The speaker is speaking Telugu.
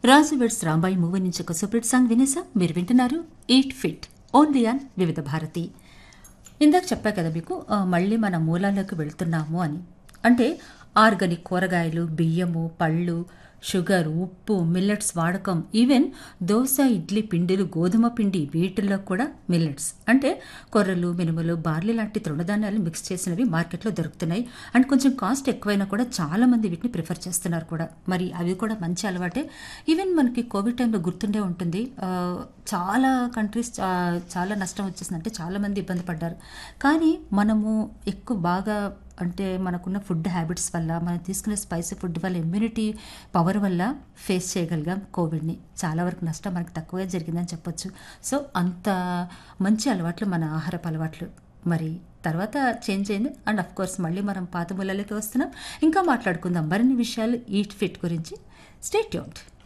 రాజు వెడ్స్ రాంబాయి మూవీ నుంచి ఒక సూపర్ సాంగ్ వినేసా మీరు వింటున్నారు ఈట్ ఫిట్ ఓన్లీ ఆన్ వివిధ భారతి ఇందాక చెప్పా కదా మీకు ఆ, మళ్ళీ మన మూలాల్లోకి వెళ్తున్నాము అని అంటే ఆర్గానిక్ కూరగాయలు బియ్యము పళ్ళు షుగర్ ఉప్పు మిల్లెట్స్ వాడకం ఈవెన్ దోశ ఇడ్లీ పిండిలు గోధుమ పిండి వీటిల్లో కూడా మిల్లెట్స్ అంటే కొర్రలు మినుములు బార్లీ లాంటి తృణధాన్యాలు మిక్స్ చేసినవి మార్కెట్లో దొరుకుతున్నాయి అండ్ కొంచెం కాస్ట్ ఎక్కువైనా కూడా చాలా మంది వీటిని ప్రిఫర్ చేస్తున్నారు కూడా మరి అవి కూడా మంచి అలవాటే ఈవెన్ మనకి కోవిడ్ టైంలో గుర్తుండే ఉంటుంది ఆ, చాలా కంట్రీస్ చాలా నష్టం వచ్చేసింది అంటే చాలా మంది ఇబ్బంది పడ్డారు కానీ మనము ఎక్కువ బాగా అంటే మనకున్న ఫుడ్ హ్యాబిట్స్ వల్ల మనం తీసుకునే స్పైసీ ఫుడ్ వల్ల ఇమ్యూనిటీ పవర్ వల్ల ఫేస్ చేయగలిగాం కోవిడ్ని చాలా వరకు నష్టం మనకు తక్కువే జరిగిందని చెప్పొచ్చు సో అంత మంచి అలవాట్లు మన ఆహారపు అలవాట్లు మరి తర్వాత చేంజ్ అయింది అండ్ అఫ్ కోర్స్ మళ్ళీ మనం పాత మూలలకి వస్తున్నాం ఇంకా మాట్లాడుకుందాం మరిన్ని విషయాలు ఈట్ ఫిట్ గురించి స్టేట్ యూన్డ్